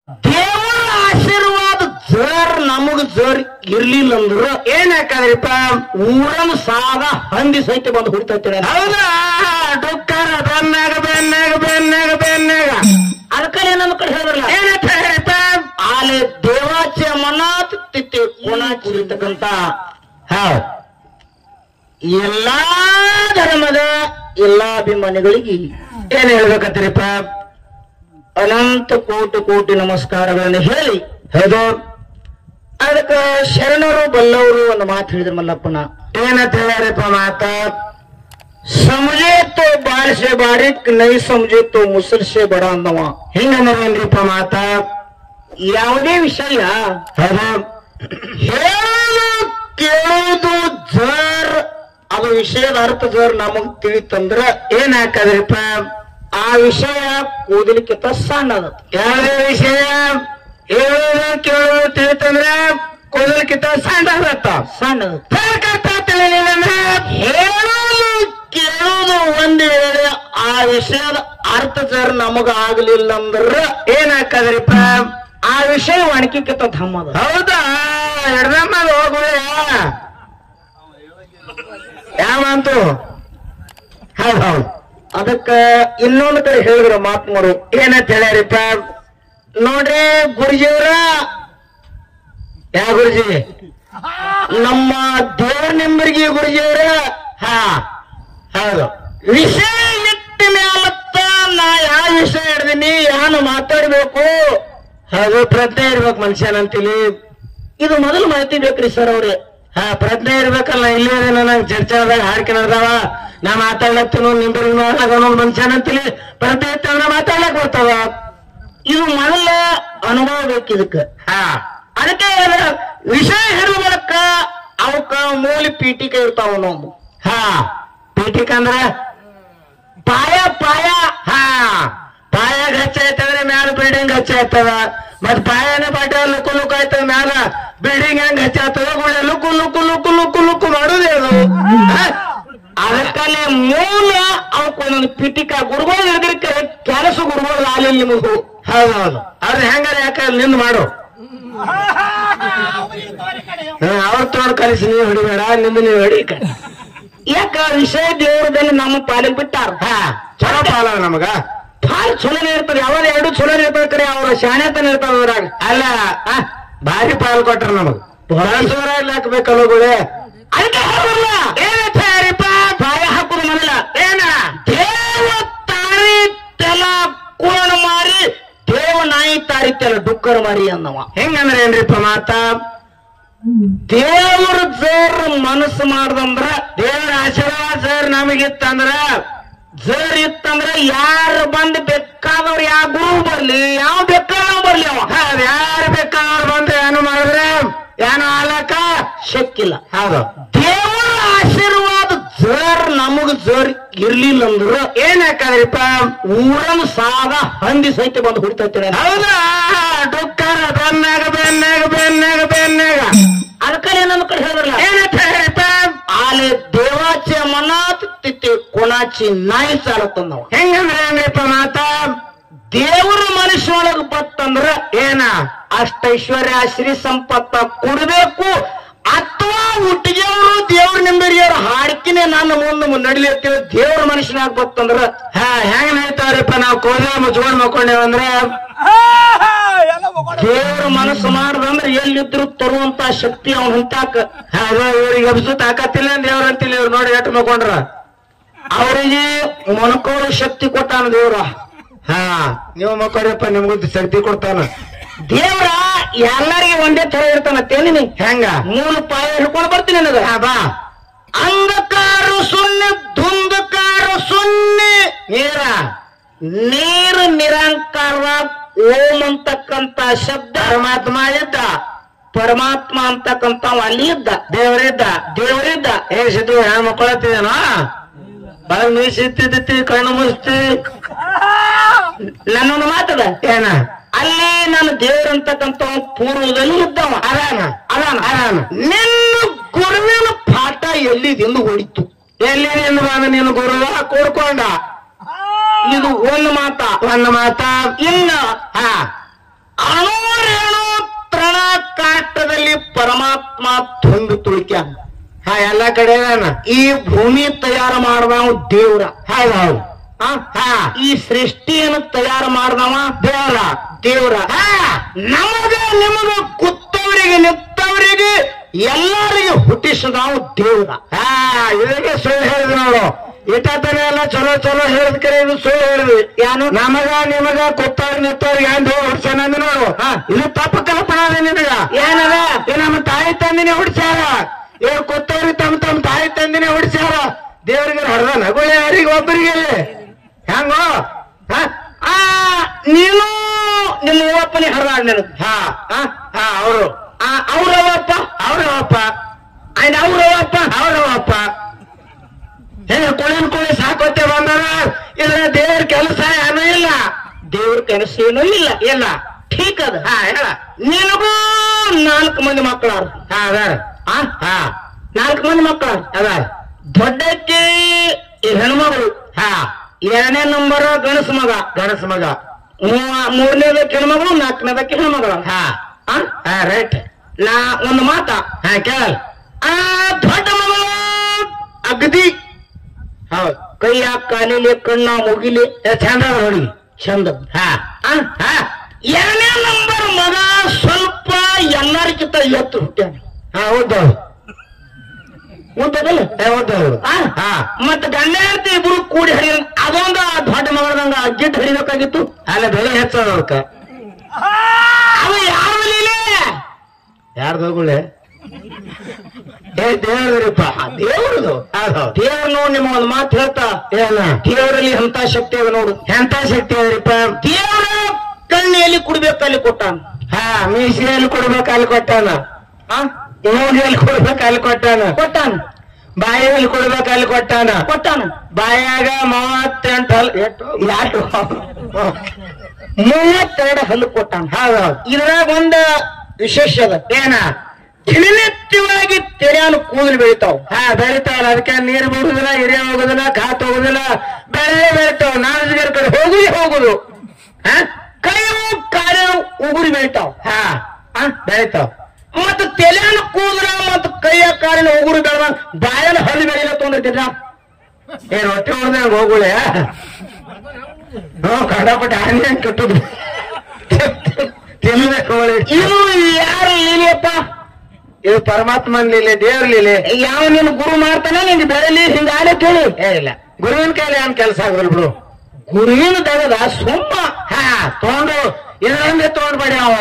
ದೇವರ ಆಶೀರ್ವಾದ ಜರ್ ನಮಗ್ ಜರ್ ಇರ್ಲಿಲ್ಲ ಅಂದ್ರ ಏನಾಕದ್ರಿಪ್ಪ ಊರನ್ ಸಾದ ಹಂದಿ ಸಹಿತ ಬಂದು ಹುಡ್ತೈತಿ ಹೌದಾ ಡುಕ್ಕಾರ ಬೆನ್ನಾಗ ಬೆನ್ನಾಗ ಬೆನ್ನಾಗ ಬೆನ್ನಾಗ ಅದಕ್ಕಲ್ಲಿ ನಮ್ಮ ಕಡೆ ಹೇಳಿದ್ರಲ್ಲ ಏನಂತ ಹೇಳಿಪ್ಪ ಆಲೆ ದೇವಾಚೆ ಮನಾತ್ ತಿತ್ತಿ ಕೋಣಾಚಿ ಇರ್ತಕ್ಕಂತ ಹೌದ್ ಎಲ್ಲಾ ಧರ್ಮದ ಎಲ್ಲಾ ಅಭಿಮಾನಿಗಳಿಗೆ ಏನ್ ಹೇಳ್ಬೇಕತ್ರಿಪ್ಪ ಅನಂತ ಕೋಟಿ ಕೋಟಿ ನಮಸ್ಕಾರಗಳನ್ನು ಹೇಳಿ ಹೌದು ಅದಕ್ಕ ಶರಣರು ಬಲ್ಲವರು ಒಂದು ಮಾತು ಹೇಳಿದ್ರು ಮಲ್ಲಪ್ಪನ ಏನಂತ ಹೇಳ್ಯಾರಪ್ಪ ಮಾತ ಸಮಜೆ ತೋ ಬಾರ್ ಸೆ ಬಾರಿಕ್ ನೈ ಸಮಜೆ ತೋ ಮುಸಲ್ ಸೆ ಬಡ ಅಂದವ ಹಿಂಗಂದ್ರೇನ್ರಿಪ್ಪ ಮಾತ ಯಾವುದೇ ವಿಷಯ ಹೌದು ಹೇಳೋದು ಕೇಳೋದು ಜರ್ ಅದು ವಿಷಯದ ಅರ್ಥ ಜರ್ ನಮಗ್ ತಿಳಿತಂದ್ರ ಏನಾಕದ್ರಿಪ್ಪ ಆ ವಿಷಯ ಕೂದಲಿಕ್ಕಿಂತ ಸಣ್ಣದ ಯಾವುದೇ ವಿಷಯ ಹೇಳೋದು ಕೇಳೋದು ತಿಳಿತಂದ್ರ ಕೂದಲಕ್ಕಿಂತ ಸಣ್ಣ ಆಗತ್ತ ಸಣ್ಣದು ಬೇಕಂತ ತಿಳಿಲಿಲ್ಲ ಹೇಳೋದು ಕೇಳೋದು ಒಂದ್ ವೇಳೆ ಆ ವಿಷಯದ ಅರ್ಥ ಜರ್ ನಮಗ ಆಗ್ಲಿಲ್ಲ ಅಂದ್ರ ಏನಾಕದ್ರಿಪ್ಪ ಆ ವಿಷಯ ಒಣಕಿಕ್ಕಿಂತ ಧಮ್ಮದ ಹೌದಾ ಎಡ್ದಮ್ಮ ಹೋಗುವೆ ಯಾವಂತು ಹೌದ್ ಹೌದ್ ಅದಕ್ಕ ಇನ್ನೊಂದು ಕಡೆ ಹೇಳಿದ್ರ ಮಾತ್ಮರು ಏನಂತ ಹೇಳ್ಯಾರಿಪ್ಪ ನೋಡ್ರಿ ಗುರುಜಿಯವರ ಯಾವ ಗುರುಜಿ ನಮ್ಮ ದೇವ್ರ ನಿಂಬರಿಗೆ ಗುರುಜಿಯವರ ಹಾ ಹೌದು ವಿಷಯ ಇಟ್ಟ ಮ್ಯಾಲತ್ತ ನಾ ಯಾವ ವಿಷಯ ಹಿಡ್ದೀನಿ ಯಾನು ಮಾತಾಡ್ಬೇಕು ಹೌದು ಪ್ರಜ್ಞೆ ಇರ್ಬೇಕು ಮನುಷ್ಯನಂತಿಲಿ ಇದು ಮೊದಲು ಮಾಹಿತಿ ಬೇಕ್ರಿ ಸರ್ ಅವ್ರೆ ಹಾ ಪ್ರಜ್ಞೆ ಇರ್ಬೇಕಲ್ಲ ಇಲ್ಲೇ ನಂಗೆ ಚರ್ಚಾದಾಗ ಹಾಡ್ಕೆ ನಡೆದಾವ ನಾ ಮಾತಾಡ್ಲತ್ತೀನು ನಿಂಬರಿಗೆ ನೋಡಾಗ ಒಂದೊಂದು ಮನುಷ್ಯನಂತಿಲಿ ಪ್ರಜ್ಞೆ ಇತ್ತಂದ್ರೆ ಮಾತಾಡ್ಲಕ್ ಬರ್ತಾವ ಇದು ಮೊದಲ ಅನುಭವ ಬೇಕು ಇದಕ್ಕ ಹಾ ಅದಕ್ಕೆ ಹೇಳಿದ್ರ ವಿಷಯ ಹೇಳುವ ಮೂಲಕ ಅವಕ್ಕ ಮೂಲಿ ಪೀಠಿಕೆ ಇರ್ತಾವ ನಾವು ಹಾ ಪೀಠಿಕ ಅಂದ್ರೆ ಪಾಯ ಪಾಯ ಹಾ ಪಾಯ ಗಚ್ಚ ಆಯ್ತಂದ್ರೆ ಮ್ಯಾಲ ಬಿಲ್ಡಿಂಗ್ ಗಚ್ಚ ಆಯ್ತದ ಮತ್ ಪಾಯನ ಪಾಠ ಲುಕ್ಕು ಲುಕ್ಕು ಆಯ್ತದ ಮ್ಯಾಲ ಬಿಲ್ಡಿಂಗ್ ಹೆಂಗ್ ಗಚ್ಚ ಆಗ್ತದ ಗುಳೆ ಲುಕ್ಕು ಲುಕ್ಕು ಲುಕ್ಕು ಲುಕ್ಕು ಲುಕ್ಕು ಮಾಡುದೇ ಅದು ಹಾ? ಅದಕ್ಕಲ್ಲಿ ಮೂಲ ಅವಕ್ಕ ಒಂದೊಂದು ಪೀಠಿಕ ಗುರುಗಳು ಹಿಡಿದಿರ್ಕೆ ಕೆಲಸ ಗುರುಗಳು ಆಗಲಿಲ್ಲ ನಿಮಗೂ ಹೌದೌದು ಅದ್ರ ಹೆಂಗಾರ ಯಾಕೆ ನಿಂದು ಮಾಡು ಅವ್ರ ತೋಡ್ ಕಲಿಸಿ ನೀವು ಹೊಡಿಬೇಡ ನಿಂದು ನೀವು ಹೊಡಿ ಕ- ಯಾಕ ವಿಷಯ ದೇವರದಲ್ಲಿ ನಮ್ಮ ಪಾಲಿಗೆ ಬಿಟ್ಟಾರ ಹಾ ಚಲೋ ಪಾಲ ನಮಗ ಭಾಳ ಚಲೋನೇ ಇರ್ತದೆ ಯಾವಾಗ ಎರಡು ಚಲೋನೇ ಇರ್ತದೆ ಕರೆ ಅವರ ಶಾಣೆತನ ಇರ್ತಾವ ಅದ್ರಾಗ ಅಲ್ಲ ಆ, ಭಾರಿ ಪಾಲ್ ಕೊಟ್ರ ನಮಗ ಪೊಲೀಸರ ಹಾಕ್ಬೇಕಲ್ಲ ಗುಳೆ ಅದಕ್ಕೆ ಹೇಳಲ್ಲ ಏನಂತ ಯಾರಿಪ್ಪ ಪಾಯ ಹಾಕುದು ಮೊದಲ ಏನ ದೇವ ತಾರಿ ತೆಲ ಕೂಣ ಮಾರಿ ದೇವ ನಾಯಿ ತಾರಿ ತೆಲ ಡುಕ್ಕರ್ ಮಾರಿ ಅನ್ನವ ಹೆಂಗಂದ್ರೆ ಏನ್ರಿಪ್ಪ ಮಾತ ದೇವ್ರ ಜೋರ್ ಮನಸ್ಸು ಮಾಡ್ದಂದ್ರ ದೇವರ ಆಶೀರ್ವಾದ ಸರ್ ನಮಗಿತ್ತಂದ್ರ ಜೋರ್ ಇತ್ತಂದ್ರ ಯಾರು ಬಂದ್ ಬೇಕಾದವ್ರು ಯಾವ ಗುರು ಬರ್ಲಿ ಯಾವ ಬೇಕಾದವ್ ಬರ್ಲಿ ಅವ ಯಾರು ಬೇಕಾದ್ರು ಬಂದು ಏನು ಮಾಡಿದ್ರೆ ಏನು ಆಲಕ ಶಕ್ಕಿಲ್ಲ ಹೌದು ದೇವರ ಆಶೀರ್ವಾದ ಜರ್ ನಮಗ್ ಜರ್ ಇರ್ಲಿಲ್ಲ ಅಂದ್ರ ಏನಾಕದ್ರಿಪ್ಪ ಊರನ್ ಸಾದ ಹಂದಿ ಸಹಿತ ಬಂದು ಹುಡ್ತೈತಿ ಹೌದಾ ಡುಕ್ಕಾರ ಬೆನ್ನಾಗ ಬೆನ್ನಾಗ ಬೆನ್ನಾಗ ಬೆನ್ನಾಗ ಅದಕ್ಕಲ್ಲಿ ನಮ್ಮ ಕಡೆ ಹೇಳಿದ್ರಲ್ಲ ಏನಂತ ಹೇಳಿಪ್ಪ ಆಲೆ ದೇವಾಚೆ ಮನಾತ್ ತಿತ್ತಿ ಕೊಣಾಚಿ ನಾಯಿ ಸಾಲತ್ತಂದವ ಹೆಂಗಂದ್ರೆ ಏನ್ರಿಪ್ಪ ಮಾತ ದೇವರ ಮನುಷ್ಯೊಳಗ ಬತ್ತಂದ್ರ ಏನ ಅಷ್ಟೈಶ್ವರ್ಯ ಶ್ರೀ ಸಂಪತ್ತ ಕೊಡಬೇಕು ಅಥವಾ ಹುಟ್ಟಿಗೆಯವರು ದೇವ್ರ ನಿಂಬರಿಯವ್ರ ಹಾಡ್ಕಿನೇ ನನ್ನ ಮುಂದೆ ನಡಿಲಿರ್ತೇವೆ ದೇವ್ರ ಮನುಷ್ಯನಾಗ ಬತ್ತಂದ್ರ ಹಾ ಹೆಂಗ್ ಹೇಳ್ತಾವ್ರಿಪ್ಪ ನಾವು ಕೋದೆ ಮುಚ್ಕೊಂಡ್ ಮಕ್ಕೊಂಡೇವಂದ್ರ ದೇವ್ರ ಮನಸ್ಸು ಮಾಡ್ದಂದ್ರ ಎಲ್ಲಿದ್ರು ತರುವಂತ ಶಕ್ತಿ ಅವನ್ ಹೊಂತಾಕ ಹೌದು ಇವ್ರಿಗೆ ಅಬ್ಸು ತಾಕತ್ತಿಲ್ಲ ದೇವ್ರ ಅಂತಿಲ್ಲ ಇವ್ರು ನೋಡಿ ಎಟ್ಟು ಮಕ್ಕೊಂಡ್ರ ಅವರಿಗೆ ಮೊಣಕೋರು ಶಕ್ತಿ ಕೊಟ್ಟಾನ ದೇವ್ರ ಹಾ ನೀವು ಮಕ್ಕೊಡ್ರಪ್ಪ ನಿಮ್ಗೂ ಶಕ್ತಿ ಕೊಡ್ತಾನ ದೇವ್ರ ಎಲ್ಲರಿಗೆ ಒಂದೇ ತರ ಇರ್ತಾನ ತೇನಿನಿ ಹೆಂಗ ಮೂಲ ಪಾಯ ಹಿಡ್ಕೊಂಡು ಬರ್ತೀನಿ ನನಗ ಹಾ, ಬಾ ಅಂಧಕಾರ ಸೊನ್ನೆ ಧುಂಧಕಾರ ಸೊನ್ನೆ ನೀರ ನೀರು ನಿರಂಕಾರ ಓಂ ಅಂತಕ್ಕಂತ ಶಬ್ದ ಪರಮಾತ್ಮ ಇದ್ದ ಪರಮಾತ್ಮ ಅಂತಕ್ಕಂತ ಅಲ್ಲಿ ಇದ್ದ ದೇವರಿದ್ದ ದೇವರಿದ್ದ ಏ ಸಿದ್ದು ಹೆಣ್ ಮಕ್ಕಳತ್ತಿದೇನೋ ಬಾಳ್ ಮೀಸಿತ್ತಿದ್ದಿ ಕಣ್ಣು ಮುಸ್ತಿ ನನ್ನೊಂದು ಮಾತದ ಏನ ಅಲ್ಲಿ ನಾನು ದೇವರಂತಕ್ಕಂತ ಪೂರ್ವದಲ್ಲಿ ಇದ್ದವ ಅದಾನ ಅದಾನ ಅದಾನ ನಿನ್ನ ಗುರುವಿನ ಪಾಠ ಎಲ್ಲಿದೆಂದು ಹೊಡಿತು ಎಲ್ಲಿ ನಿಂದು ಬಂದ ನೀನು ಗುರುವ ಕೂಡ್ಕೊಂಡ ಇದು ಒಂದು ಮಾತ ಒಂದು ಮಾತ ಇನ್ನ ಹಾ ಅಣುರೇಣು ತೃಣ ಕಾಟದಲ್ಲಿ ಪರಮಾತ್ಮ ತುಂಡು ತುಳಿಕ್ಯಾನ ಹಾ ಎಲ್ಲಾ ಕಡೆ ಅದಾನ ಈ ಭೂಮಿ ತಯಾರು ಮಾಡಿದವ ದೇವ್ರ ಹೌದು ಹೌದು ಆ? ಹಾ ಈ ಸೃಷ್ಟಿಯನ್ನು ತಯಾರು ಮಾಡಿದವ ದೇವರ ದೇವ್ರ ಹಾ ನಮಗ ನಿಮಗ ಕುತ್ತವರಿಗೆ ನಿತ್ತವರಿಗೆ ಎಲ್ಲರಿಗೆ ಹುಟ್ಟಿಸಿದವ ದೇವ್ರ ಹಾ ಇದಕ್ಕೆ ಸುಳ್ಳು ಹೇಳಿದ್ ನೋಡು ಇಟ್ಟತನ ಎಲ್ಲ ಚಲೋ ಚಲೋ ಹೇಳಿದ್ ಕರೆ ಇದು ಸುಳ್ಳು ಹೇಳಿದ್ವಿ ಯಾನು ನಮಗ ನಿಮಗ ಕೊತ್ತವ್ರ ನಿತ್ತವ್ರಿಗೆ ಏನ್ ಹುಡ್ಸ್ಯಾನ ಅಂದ್ ನೋಡು ಹಾ. ಇದು ತಪ್ಪು ಕಲ್ಪನಾ ಅದ ನಿನಗ ಏನದ ಏ ನಮ್ಮ ತಾಯಿ ತಂದಿನೇ ಹುಡ್ಸ್ಯಾರ ಏ ಕೊತ್ತವ್ರಿಗೆ ತಮ್ಮ ತಮ್ಮ ತಾಯಿ ತಂದಿನೇ ಹುಡ್ಸ್ಯಾರ ದೇವರಿಗೆ ಹೊಡೆದ ನಗುಳೆ ಯಾರಿಗೆ ಒಬ್ಬರಿಗೆ ಹೆಂಗೋ ಹಾ ಆ ನೀನು ನಿಮ್ಮ ಓಪನಿ ಹರಿದಾಡ್ ನನಗೆ ಹಾ ಹಾ ಹಾ ಅವರು ಆ ಅವ್ರವಪ್ಪ ಅವ್ರವಪ್ಪ ಆಯ್ನ ಅವ್ರವಪ್ಪ ಅವ್ರವಪ್ಪ ಹೇಗೆ ಕುಳಿನ್ ಕುಳಿ ಸಾಕೋತೆ ಬಂದಾರ ಇದ್ರ ದೇವ್ರ ಕೆಲಸ ಏನೂ ಇಲ್ಲ ದೇವ್ರ ಕನಸೇನೂ ಇಲ್ಲ ಇಲ್ಲ ಠೀಕ್ ಅದ ಹಾ ಹೇಳ ನಿನಗೂ ನಾಲ್ಕು ಮಂದಿ ಮಕ್ಕಳಾರ ಹಾ ಅದಾರ ಆ ಹಾ ನಾಲ್ಕು ಮಂದಿ ಮಕ್ಕಳಾರ ಅದಾರ ದೊಡ್ಡಕ್ಕೆ ಈ ಹೆಣ್ಮಗಳು ಹಾ ಎರಡನೇ ನಂಬರ್ ಗಣಸ ಮಗ ಗಣಸ ಮಗ ಮೂವ- ಮೂರನೇದಕ್ಕೆ ಹೆಣ್ಮಗಳು ನಾಲ್ಕನೇದಕ್ಕೆ ಹೆಣ್ಮಗಳ ಹಾ ಆ? ಹಾ ರೈಟ್ ನಾ ಒಂದು ಮಾತ ಹಾ ಕೇಳ ಆ ದೊಡ್ಡ ಮಗಳು ಅಗದಿ ಹೌದು ಕೈಯ ಕಾಲಿಲೆ ಕಣ್ಣ ಮುಗಿಲಿ ಏ, ಚಂದ ಅದ ನೋಡಿ ಚಂದ ಹಾ ಆ? ಹಾ ಎರಡನೇ ನಂಬರ್ ಮಗ ಸ್ವಲ್ಪ ಎಲ್ಲರಿಗಿಂತ ಎತ್ತು ಹುಟ್ಟ್ಯಾನ ಹಾ ಹೌದು ಉದ್ದದಲ್ಲ ಏ ಹೌದು ಆ? ಹಾ ಮತ್ತ ಗಂಡ ಹೆಂಡತಿ ಇಬ್ರು ಕೂಡಿ ಹರಿ ಅದೊಂದು ಆ ದೊಡ್ಡ ಮಗಳದಂಗ ಅಗ್ಗಿಟ್ಟು ಹರಿಬೇಕಾಗಿತ್ತು ಅಲ್ಲ ಬೆಲೆ ಹೆಚ್ಚದ ಅದಕ್ಕ ಅದು ಯಾವ ಲೀಲೆ ಯಾರ್ದು ಹೋಗುಳೆ ಏ ದೇವ್ರಪ್ಪ ದೇವ್ರದು ಹೌದು ದೇವ್ರ ನೋಡಿ ನಿಮ್ಮ ಒಂದು ಮಾತು ಹೇಳ್ತಾ ಏನ ದೇವರಲ್ಲಿ ಅಂತ ಶಕ್ತಿ ಅದ ನೋಡು ಎಂತ ಶಕ್ತಿ ಅದ್ರಿಪ್ಪ ದೇವರ ಕಣ್ಣೆಯಲ್ಲಿ ಕುಡ್ಬೇಕು ಅಲ್ಲಿ ಕೊಟ್ಟಾನ ಹಾ ಮೀಸೆಯಲ್ಲಿ ಕೊಡ್ಬೇಕು ಅಲ್ಲಿ ಕೊಟ್ಟಾನ ಆ? ಮೂಗಿಯಲ್ಲಿ ಕೊಡ್ಬೇಕು ಅಲ್ಲಿ ಕೊಟ್ಟಾನ ಕೊಟ್ಟಾನ ಬಾಯಲ್ಲಿ ಕೊಡ್ಬೇಕು ಅಲ್ಲಿ ಕೊಟ್ಟಾನ ಕೊಟ್ಟಾನ ಬಾಯಾಗ ಮೂವತ್ತೆಂಟು ಹಲ್ ಎಷ್ಟು ಯಾರು ಮೂವತ್ತೆರಡು ಹಲ್ಲು ಕೊಟ್ಟಾನ ಹೌದೌದು ಇದ್ರಾಗ ಒಂದ ವಿಶೇಷ ಅದ ಏನ ದಿನನಿತ್ಯವಾಗಿ ತೆರೆಯನ್ನು ಕೂದಲು ಬೆಳಿತಾವ್ ಹಾ ಬೆಳಿತಾವಲ್ಲ ಅದಕ್ಕೆ ನೀರು ಬಿಡುದಿಲ್ಲ ಹಿರಿಯ ಹೋಗುದಿಲ್ಲ ಕಾತ್ ಹೋಗುದಿಲ್ಲ ಬೆಳೆ ಬೆಳಿತಾವ ನಾಲ್ಕು ಕಡೆ ಹೋಗುದೇ ಹೋಗುದು ಹಾ? ಕೈಯು ಕಾಲು ಉಗುರಿ ಬೆಳಿತಾವ್ ಹಾ ಆ? ಬೆಳಿತಾವ ಮತ್ತ ತೆಲೆಯನ್ನು ಕೂದಲ ಮತ್ತ ಕೈಯ ಕಾಲಿನ ಉಗುರು ಬೆಳೆದ ಬಾಯಲ್ಲಿ ಹಲ್ಲು ಬೆಳಿಲ್ಲ ತೊಗೊಂಡಿರ್ತೀರ ಏನ್ ಹೊಟ್ಟೆ ಹೊಡೆದಂಗ ಹೋಗುಳೆ ಹ್ಞೂ ಕಂಡಪಟ್ಟೆ ಆನೆ ಕಟ್ಟುದು ತಿನ್ನಬೇಕು ಒಳ್ಳೆ ಇದು ಯಾರು ಲೀಲೆಯಪ್ಪ ಇದು ಪರಮಾತ್ಮನ್ ಲೀಲೆ ದೇವ್ರ ಲೀಲೆ ಯಾವ ನಿನ್ ಗುರು ಮಾಡ್ತಾನ ನಿಂಗೆ ಬೆಳಲಿ ಹಿಂಗ ಆಲೆ ಕೇಳಿ ಏ ಇಲ್ಲ ಗುರುವಿನ ಕೈಲಿ ಏನ್ ಕೆಲಸ ಆಗುದಿಲ್ಲ ಬಿಡು ಗುರುವಿನ ದಗದ ಸುಮ್ಮ ಹಾ ತಗೊಂಡು ಇದೊಂದೇ ತಗೊಂಡ್ಬೇಡಿ ಅವ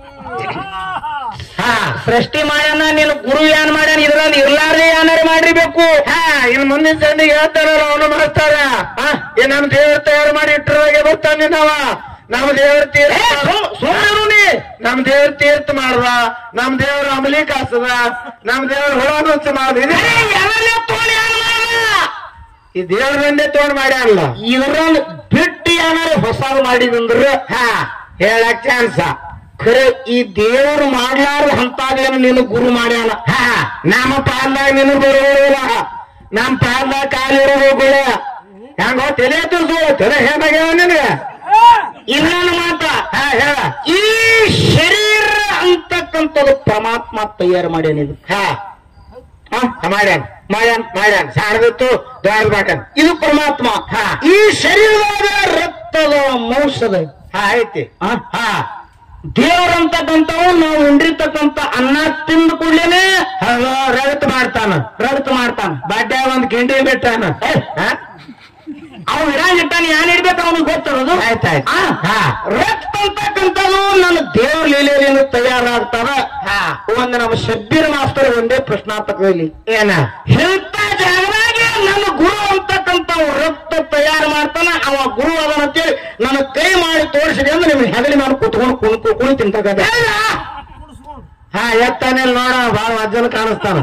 ಹಾ ಸೃಷ್ಟಿ ಮಾಡ್ಯಾನ ನೀನು ಗುರು ಏನ್ ಮಾಡ್ಯಾನ ಇದ್ರಲ್ಲಿ ಇರ್ಲಾರ್ದೆ ಏನಾರ ಮಾಡಿರ್ಬೇಕು ಹಾ ಇನ್ ಮುಂದಿನ ಸಂದಿಗೆ ಹೇಳ್ತಾರಲ್ಲ ಅವನು ಮಾಡ್ತಾರ ಹಾ ಏ ನಮ್ ದೇವ್ರ ತಯಾರು ಮಾಡಿ ಇಟ್ಟರಾಗೆ ಬರ್ತಾನೆ ನಾವ ನಮ್ ದೇವ್ರ ಏ, ತೀರ್ಥ ಸುಮ್- ಸುಮ್ನಿರು ನೀ. ನಮ್ ದೇವ್ರ ತೀರ್ಥ ಮಾಡ್ದ ನಮ್ ದೇವ್ರ ಅಮಲಿ ಕಾಸದ ನಮ್ ದೇವ್ರ ಹುಳ ನುಚ್ಚ ಮಾಡ್ದ ಇದೆ ಏ, ಎದರ್ಲೆ ತಗೊಂಡ್ ಏನ್ ಮಾಡ್ದ? ಈ ದೇವ್ರನ್ನೇ ತಗೊಂಡ್ ಮಾಡ್ಯಾನಲ್ಲ ಇದ್ರಲ್ಲಿ ಬಿಟ್ಟು ಏನಾರ ಹೊಸಾದ್ ಮಾಡಿದಂದ್ರ ಹಾ ಹೇಳಕ್ ಚಾನ್ಸ ಖರೆ ಈ ದೇವರು ಮಾಡ್ಲಾರ್ದ ಹಂತಾಗೇನು ನೀನು ಗುರು ಮಾಡ್ಯಾನ ಹಾ ನಮ್ಮ ಪಾಲ್ದಾಗ ನಿನ್ನ ಬರೋದಿಲ್ಲ ನಮ್ ಪಾಲ್ದಾಗ ಕಾಲಿರೋದು ಕೂಡ ಹೆಂಗೋ ತಲೆ ತುರ್ಸು ತಲೆ ಹೇಗಾಗ್ಯಾವ ನಿನಗೆ ಇನ್ನೊಂದು ಮಾತ ಹಾ ಹೇಳ ಈ ಶರೀರ ಅಂತಕ್ಕಂಥದ್ದು ಪರಮಾತ್ಮ ತಯಾರು ಮಾಡ್ಯಾನ ಇದು ಹಾ ಹಾ ಮಾಡ್ಯಾನ ಮಾಡ್ಯಾನ್ ಮಾಡ್ಯಾನ್ ಸಾಣದಿತ್ತು ದ್ವಾರ ಬಾಟನ್ ಇದು ಪರಮಾತ್ಮ ಹಾ. ಈ ಶರೀರದಾಗ ರಕ್ತದ ಮೌಸದ ಹಾ ಐತಿ ಆ? ಹಾ ದೇವರಂತಕ್ಕಂಥವು ನಾವು ಉಂಡಿರ್ತಕ್ಕಂಥ ಅನ್ನ ತಿಂದ ಕೂಡಲೇನೆ ಅದು ರಗತ್ ಮಾಡ್ತಾನ ರಕ್ತ ಮಾಡ್ತಾನ ಬಡ್ಡೆ ಒಂದ್ ಕಿಂಡಿ ಬಿಟ್ಟಾನ ಏ, ಹಾ? ಅವ ವಿರಾಜ್ ಇಟ್ಟಾನ ಯಾನ್ ಇಡ್ಬೇಕು ಅವನಿಗೆ ಗೊತ್ತಿರೋದು ಆಯ್ತಾಯ್ತು. ಆ? ಹಾ. ರಕ್ತ ಅಂತಕ್ಕಂಥದ್ದು ನನ್ನ ದೇವ್ರ ಲೀಲೆಯಿಂದ ತಯಾರಾಗ್ತಾವ ಹಾ. ಒಂದು ನಮ್ಮ ಶಬ್ಬೀರ್ ಮಾಸ್ತರ್ ಒಂದೇ ಪ್ರಶ್ನಾರ್ಥಕದಲ್ಲಿ ಏನ ಇಂಥ ಜಾಗದಾಗೆ ನನ್ನ ಗುರು ಅಂತಕ್ಕಂಥ ರಕ್ತ ತಯಾರು ಮಾಡ್ತಾನ ಅವ ಗುರು ಅದನ್ನ ಅಂತೇಳಿ ನನ್ನ ಕೈ ಮಾಡಿ ತೋರಿಸಿದೆ ಅಂದ್ರೆ ನಿಮ್ಗೆ ಹೆಗಲಿ ಮಾಡಿ ಕುತ್ಕೊಂಡು ಕುಣ್ ಕುಣಿ ತಿಂತಕ್ಕಂಥ ಹಾ ಎತ್ತಾನೆಲ್ ನೋಡ ಬಾಳ ಅಜ್ಜನ ಕಾಣಿಸ್ತಾನ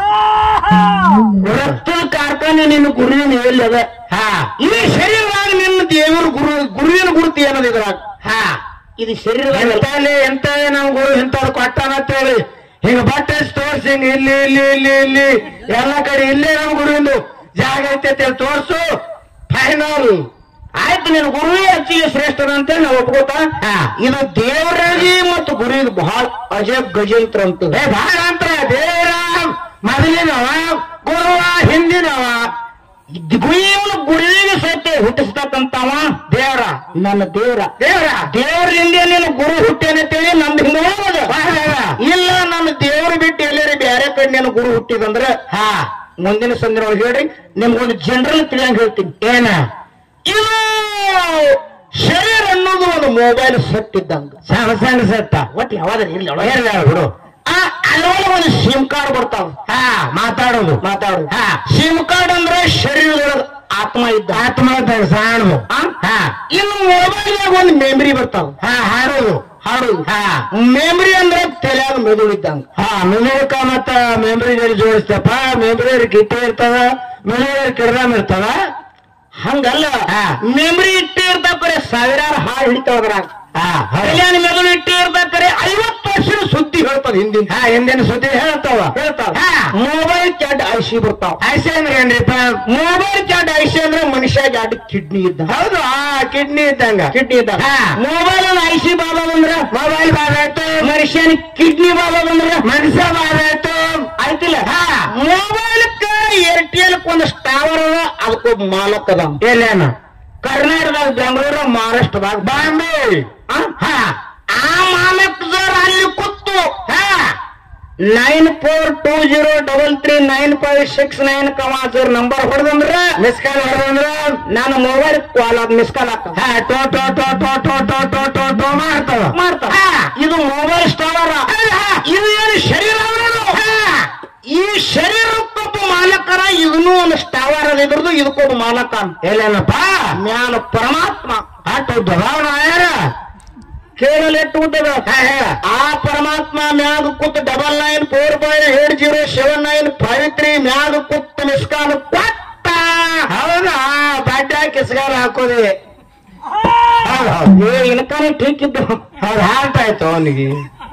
ರಕ್ತದ ಕಾರ್ಖಾನೆ ನಿನ್ನ ಗುರುವಿನ ಎಲ್ಲಿ ಅದ ಹಾ ಈ ಶರೀರದಾಗ ನಿನ್ನ ದೇವರ ಗುರು ಗುರುವಿನ ಗುರುತಿ ಅನ್ನೋದು ಇದ್ರಾಗ ಹಾ ಇದು ಶರೀರದಾಗ ಎಂತಲ್ಲಿ ಎಂತ ನಮ್ ಗುರು ಇಂಥವ್ರು ಕೊಟ್ಟಾನ ಅಂತ ಹೇಳಿ ಹಿಂಗ ಬಟ್ಟೆ ತೋರ್ಸಿ ಹಿಂಗ ಇಲ್ಲಿ ಇಲ್ಲಿ ಇಲ್ಲಿ ಇಲ್ಲಿ ಎಲ್ಲ ಕಡೆ ಇಲ್ಲೇ ನಮ್ ಗುರುವಿಂದು ಜಾಗ ಐತೆ ಅಂತ ಹೇಳಿ ತೋರ್ಸು ಫೈನಲ್ ಆಯ್ತು ನೀನು ಗುರುವೇ ಹೆಚ್ಚಿಗೆ ಶ್ರೇಷ್ಠದ ಅಂತೇಳಿ ನಾವು ಒಪ್ಕೋತಾ ಹಾ. ಇದು ದೇವರಿಗೆ ಮತ್ತು ಗುರುವಿಗೆ ಬಹಳ ಅಜಯ ಗಜೇಂತ್ರ ಅಂತ ಏ ಬಹಳ ಅಂತರ ದೇವರ ಮೊದಲಿನವ ಗುರುವ ಹಿಂದಿನವ ಗುರುವಿನ ಗುರುವಿಗೆ ಸತ್ಯ ಹುಟ್ಟಿಸ್ತಕ್ಕಂತವ ದೇವರ ನನ್ನ ದೇವರ ದೇವರ ದೇವರಿಂದ ನೀನು ಗುರು ಹುಟ್ಟೇನಂತೇಳಿ ನಮ್ದು ಹಿಂಗ ಹೋಗೋದು ಇಲ್ಲ ನನ್ನ ದೇವ್ರ ಬಿಟ್ಟು ಎಲ್ಲರೂ ಬೇರೆ ಕಡೆ ನೀನು ಗುರು ಹುಟ್ಟಿದಂದ್ರೆ ಹಾ ಮುಂದಿನ ಸಂದರ್ಭ ಹೇಳ್ರಿ ನಿಮ್ಗೊಂದು ಜನರಲ್ ತಿಳಿಯಂಗ್ ಹೇಳ್ತೀನಿ ಏನ ಇದು ಶರೀರ ಅನ್ನೋದು ಒಂದು ಮೊಬೈಲ್ ಸೆಟ್ ಇದ್ದಂಗ ಸಣ್ಣ ಸಣ್ಣ ಸತ್ತ ಒಟ್ಟು ಯಾವ್ದಾರ ಇರ್ಲಿ ಒಳಗೆ. ಹೇಳ ಬಿಡು ಆ ಅದ್ರೊಳಗೆ ಒಂದು ಸಿಮ್ ಕಾರ್ಡ್ ಬರ್ತಾವ ಹಾ ಮಾತಾಡೋದು ಮಾತಾಡು ಹಾ. ಸಿಮ್ ಕಾರ್ಡ್ ಅಂದ್ರೆ ಶರೀರದೊಳಗ ಆತ್ಮ ಇದ್ದ ಆತ್ಮ ಇದ್ದಾಗ ಸಣ್ಣದು ಆ? ಹಾ ಇನ್ನು ಮೊಬೈಲ್ನಾಗ ಒಂದು ಮೆಮರಿ ಬರ್ತಾವ ಹಾ ಹಾಡೋದು ಹಾಡು ಹಾ ಮೆಮರಿ ಅಂದ್ರೆ ತಲೆಯಾಗ ಮೆದುಳು ಇದ್ದಂಗ ಹಾ ಮೆಮೊರಿಕ ಮತ್ತ ಮೆಮೊರಿ ಜೋಡಿಸ್ತಪ್ಪ ಮೆಮೊರಿ ಕಿಟ್ಟ ಇರ್ತದ ಮೆಮೊರಿ ಕಿಡ್ರಾಮ್ ಇರ್ತದ ಹಂಗಲ್ಲ ಹಾ. ಮೆಮರಿ ಇಟ್ಟೇ ಇರ್ತಾಕರೆ ಸಾವಿರಾರು ಹಾಡು ಹಿಡಿತಾವ ಅದ್ರಾಗ ಹಾ ಹೌದು. ಕಲ್ಯಾಣ ಮೆದುಳು ಇಟ್ಟೇ ಇರ್ಬೇಕಾರೆ ಐವತ್ತು ವರ್ಷದ ಸುದ್ದಿ ಹೇಳ್ತದ ಹಿಂದಿನ ಹಾ ಹಿಂದಿನ ಸುದ್ದಿ ಹೇಳ್ತಾವ ಹೇಳ್ತಾವ ಹಾ. ಮೊಬೈಲ್ ಕ್ಯಾಡ್ ಐಸಿ ಬರ್ತಾವ ಐಸೆ ಅಂದ್ರೆ ಏನ್ರಿಪ್ಪ ಮೊಬೈಲ್ ಕ್ಯಾಡ್ ಐಸಿ ಅಂದ್ರೆ ಮನುಷ್ಯ ಎರಡು ಕಿಡ್ನಿ ಇದ್ದ ಹೌದು ಆ ಕಿಡ್ನಿ ಇದ್ದಂಗ ಕಿಡ್ನಿ ಇದ್ದ ಹಾ. ಮೊಬೈಲ್ ಐಸಿ ಬಾಬಾದಂದ್ರ ಮೊಬೈಲ್ ಬಾರಾಯ್ತು ಮನುಷ್ಯನ ಕಿಡ್ನಿ ಬಾಬಾದಂದ್ರ ಮನುಷ್ಯ ಬಾರಾಯ್ತು ಆಯ್ತಿಲ್ಲ ಹಾ. ಮೊಬೈಲ್ ಏರ್ಟೆಲ್ ಒಂದು ಟವರ್ ಅದ ಅದಕ್ಕೊಬ್ಬ ಮಾಲಕ್ ಅದ ಎಲ್ಲೇನ ಕರ್ನಾಟಕದಾಗ ಬೆಂಗಳೂರು ಮಹಾರಾಷ್ಟ್ರದಾಗ ಬಾಂಬೆ ಆ? ಹಾ ಆ ಮಾಲಕ್ದವ್ರ ಅಲ್ಲಿ ಕೂತು ಹಾ nine four two zero double three nine five six nine ಕಮಾಸರ್ ನಂಬರ್ ಹೊಡೆದಂದ್ರ ಮಿಸ್ ಕಾಲ್ ಹೊಡೆದಂದ್ರ ನಾನು ಮೊಬೈಲ್ ಕಾಲ್ ಮಿಸ್ ಕಾಲ್ ಹಾಕ ಹಾ ಟೋ ಟೋ ಟೋ ಟೋ ಟೋ ಟೋ ಟೋ ಟೋ ಟೋ ಮಾಡ್ತಾವ ಮಾಡ್ತಾರ ಹಾ. ಇದು ಮೊಬೈಲ್ ಸ್ಟಾವರ್ ಇದು ಏನು ಶರೀರ ಅವ್ರದು? ಈ ಶರೀರಕ್ಕೊಬ್ಬ ಮಾಲಕರ ಇದನ್ನು ಒಂದು ಸ್ಟಾವರ್ ಅದ ಇದ್ರದ್ದು ಇದಕ್ಕೊಬ್ಬ ಮಾಲಕ ಅಂತ ಎಲ್ಲೇನಪ್ಪ ಮ್ಯಾಲ ಪರಮಾತ್ಮ ಆಟೋ ದಬಾವಣ ಯಾರ ಕೇಳಲು ಎಷ್ಟು ಉದ್ದದ ಹಾ ಹೇಳ ಆ ಪರಮಾತ್ಮ ಮ್ಯಾಗ ಕೂತ್ double nine four five eight zero seven nine five three ಮ್ಯಾಗ ಕೂತ್ ಮಿಸ್ಕಾಲ್ ಕೊಟ್ಟ ಹೌದಾ ಬಡ್ಡ ಕಿಸ್ಗಾಲ ಹಾಕೋದಿ ಹೌದು ಹೌದು ಏ ಇನ್ಕಾನೆ ಠೀಕ್ ಇದ್ದು ಹೌದು ಹಾರ್ಟ್ ಆಯ್ತು ಅವನಿಗೆ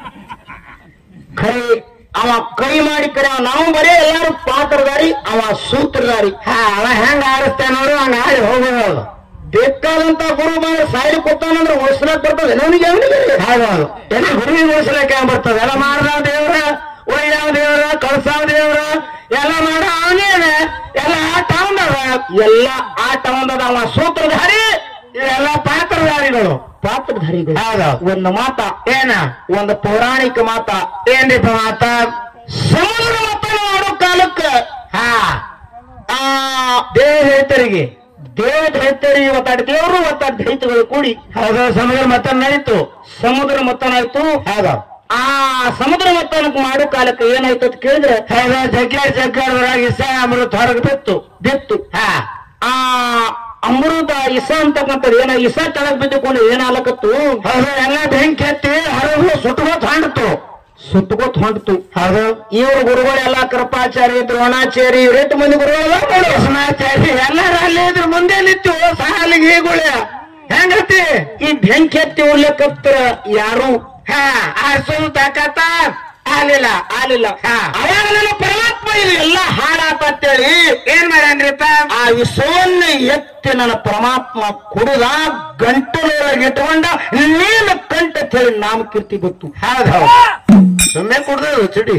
ಕೈ ಅವ ಕೈ ಮಾಡಿ ಕರೆ ಅವ ನಾವು ಬರೀ ಎಲ್ಲಾರು ಪಾತ್ರಧಾರಿ ಅವ ಸೂತ್ರಧಾರಿ ಹಾ ಅವ ಹೆಂಗ ಆಡಿಸ್ತಾನ ನೋಡು ಹಂಗ ಆಡಿ ಹೋಗೋದು ಬೇಕಾದಂತ ಗುರು ಮಾಡಿ ಸಾಯಿಲ್ ಕೊಟ್ಟಾನಂದ್ರೆ ಉಳಿಸ್ಲಾಕ್ ಬರ್ತದೆ ಅವನಿಗೆ ಅವನಿಗೆ ಹೌದು ಹೌದು ಎಲ್ಲಿ ಹುಡುಗಿ ಉಳಿಸ್ಲಿಕ್ಕೆ ಬರ್ತದೆ ಎಲ್ಲ ಮಾಡ್ದ ದೇವ್ರ ಒಯ್ಯಾವ ದೇವ್ರ ಕಳ್ಸಾವ ದೇವ್ರ ಎಲ್ಲ ಮಾಡ ಅವನೇನೆ ಎಲ್ಲ ಆಟ ಅವನವ ಎಲ್ಲ ಆಟ ಒಂದದ ಅವ ಸೂತ್ರಧಾರಿ ಇವೆಲ್ಲ ಪಾತ್ರಧಾರಿಗಳು ಪಾತ್ರಧಾರಿಗಳು ಹೌದು ಒಂದು ಮಾತ ಏನ ಒಂದು ಪೌರಾಣಿಕ ಮಾತ ಏನ್ರಿಪ್ಪ ಮಾತ ಸಮುದ್ರ ಮತನ ಆಡೋ ಕಾಲಕ್ಕ ಹಾ ಆ ದೇವ ರೈತರಿಗೆ ದೇವ ದೈತ್ಯರು ಒತ್ತಾಡ ದೇವರು ಒತ್ತಾಡ ದೈತ್ಯಗಳು ಕೂಡಿ ಹೌದು ಸಮುದ್ರ ಮತ ನಡೀತು ಸಮುದ್ರ ಮತನಾಯ್ತು ಹೌದು ಆ ಸಮುದ್ರ ಮತನಕ್ಕೆ ಮಾಡೋ ಕಾಲಕ್ಕೆ ಏನಾಯ್ತು ಅಂತ ಕೇಳಿದ್ರೆ ಹೌದು ಜಗ್ಗಾಡ್ ಜಗ್ಗಾಡ್ವರಾಗ ಇಸ ಅಮೃತ ಹೊರಗೆ ಬಿತ್ತು ಬಿತ್ತು ಹಾ ಆ ಅಮೃತ ಇಸ ಅಂತಕ್ಕಂಥದ್ದು ಏನ ಇಸ ತೆಳಗ್ ಬಿದ್ದುಕೊಂಡು ಏನಾಲಕತ್ತು ಹೌದು ಎಲ್ಲ ಬೆಂಕಿ ಎತ್ತಿ ಹರವು ಸುಟ್ಕೋತ್ ಹೊಂಡ್ತು ಸುತ್ತಗೋತ್ ಹೊಂಟಿತು ಹೌದು ಇವ್ರ ಗುರುಗಳೆಲ್ಲ ಕೃಪಾಚಾರ್ಯ ದ್ರೋಣಾಚಾರ್ಯ ಇವರೆಟ್ಟು ಮಂದಿ ಗುರುಗಳು ಕೃಷ್ಣಾಚಾರ್ಯ ಎಲ್ಲರೂ ಅಲ್ಲೇ ಇದ್ರು ಮುಂದೆ ನಿಂತು ಸಾಲಿಗೆ ಹೀಗುಳ್ಯ ಹೆಂಗತಿ ಈ ಬೆಂಕಿ ಎತ್ತಿ ಉರ್ಲಿಕ್ಕತ್ರ ಯಾರು ಹಾ ಆ ಸುಲ್ ತಾಕತ್ತ ಆಲಿಲ್ಲ ಆಲಿಲ್ಲ ಹಾ. ಅವಾಗ ನನ್ನ ಪರಮಾತ್ಮ ಇದು ಎಲ್ಲ ಹಾಡಾತಂತೇಳಿ ಏನ್ ಮಾಡ್ಯಾನ್ರಿಪ್ಪ ಆ ವಿಷವನ್ನ ಎತ್ತಿ ನನ್ನ ಪರಮಾತ್ಮ ಕುಡಿದ ಗಂಟಲೊಳಗೆ ಇಟ್ಕೊಂಡ ನೀಲ ಕಂಠ ಹೇಳಿ ನಾಮ ಕೀರ್ತಿ ಗೊತ್ತು ಹೌದು ಹೌದು ಸುಮ್ಮನೆ ಕುಡ್ದು ಚಿಡಿ